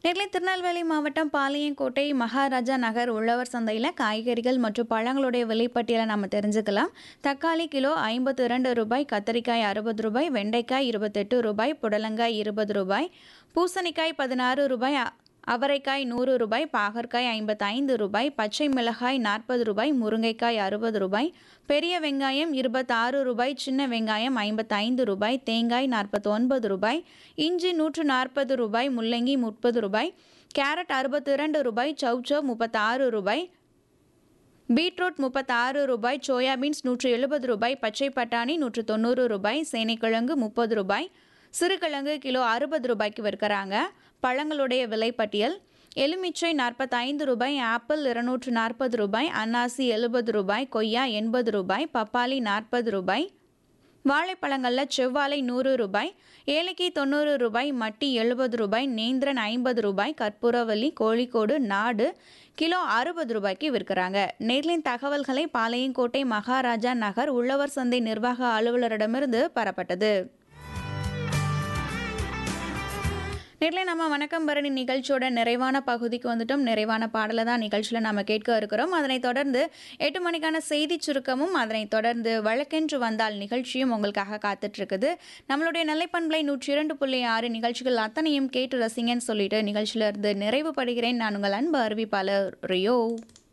நெல்லை திருநெல்வேலி மாவட்டம் பாளையங்கோட்டை மகாராஜா நகர் உழவர் சந்தையில் காய்கறிகள் மற்றும் பழங்களுடைய விலைப்பட்டியலை நம்ம தெரிஞ்சுக்கலாம் தக்காளி கிலோ ஐம்பத்தி இரண்டு ரூபாய் கத்தரிக்காய் அறுபது ரூபாய் வெண்டைக்காய் இருபத்தெட்டு ரூபாய் புடலங்காய் இருபது ரூபாய் பூசணிக்காய் பதினாறு ரூபாய் அ- அவரைக்காய் நூறு ரூபாய் பாகற்காய் ஐம்பத்தைந்து ரூபாய் பச்சை மிளகாய் நாற்பது ரூபாய் முருங்கைக்காய் அறுபது ரூபாய் பெரிய வெங்காயம் இருபத்தாறு ரூபாய் சின்ன வெங்காயம் ஐம்பத்தைந்து ரூபாய் தேங்காய் நாற்பத்தொன்பது ரூபாய் இஞ்சி நூற்று நாற்பது ரூபாய் முள்ளங்கி முப்பது ரூபாய் கேரட் அறுபத்தி இரண்டு ரூபாய் சௌச்சோ முப்பத்தாறு ரூபாய் பீட்ரூட் முப்பத்தாறு ரூபாய் சோயாபீன்ஸ் நூற்று எழுபது ரூபாய் பச்சை பட்டாணி நூற்று தொண்ணூறு ரூபாய் சேனைக்கிழங்கு முப்பது ரூபாய் சிறுகிழங்கு கிலோ அறுபது ரூபாய்க்கு விற்கிறாங்க பழங்களுடைய விலைப்பட்டியல் எலுமிச்சை நாற்பத்தைந்து ரூபாய் ஆப்பிள் இருநூற்று நாற்பது ரூபாய் அன்னாசி எழுபது ரூபாய் கொய்யா எண்பது ரூபாய் பப்பாளி நாற்பது ரூபாய் வாழைப்பழங்களில் செவ்வாழை நூறு ரூபாய் ஏலக்காய் தொண்ணூறு ரூபாய் மட்டி எழுபது ரூபாய் நேந்திரன் ஐம்பது ரூபாய் கற்பூரவல்லி கோழிக்கோடு நாடு கிலோ அறுபது ரூபாய்க்கு விற்கிறாங்க நேர்லின் தகவல்களை பாளையங்கோட்டை மகாராஜா நகர் உழவர் சந்தை நிர்வாக அலுவலரிடமிருந்து பெறப்பட்டது நேரில் நம்ம வணக்கம் பரணி நிகழ்ச்சியோட நிறைவான பகுதிக்கு வந்துட்டோம் நிறைவான பாடலை தான் நிகழ்ச்சியில் நம்ம கேட்க இருக்கிறோம் அதனைத் தொடர்ந்து எட்டு மணிக்கான செய்தி சுருக்கமும் அதனைத் தொடர்ந்து வழக்கென்று வந்தால் நிகழ்ச்சியும் உங்களுக்காக காத்துட்டு இருக்குது நம்மளுடைய நிலைப்பண்பலை நூற்றி இரண்டு புள்ளி ஆறு நிகழ்ச்சிகள் அத்தனையும் கேட்டு ரசிங்கன்னு சொல்லிட்டு நிகழ்ச்சியிலிருந்து நிறைவு படுகிறேன் நான் உங்கள் அன்பு அறிவிப்பாளர் ரியோ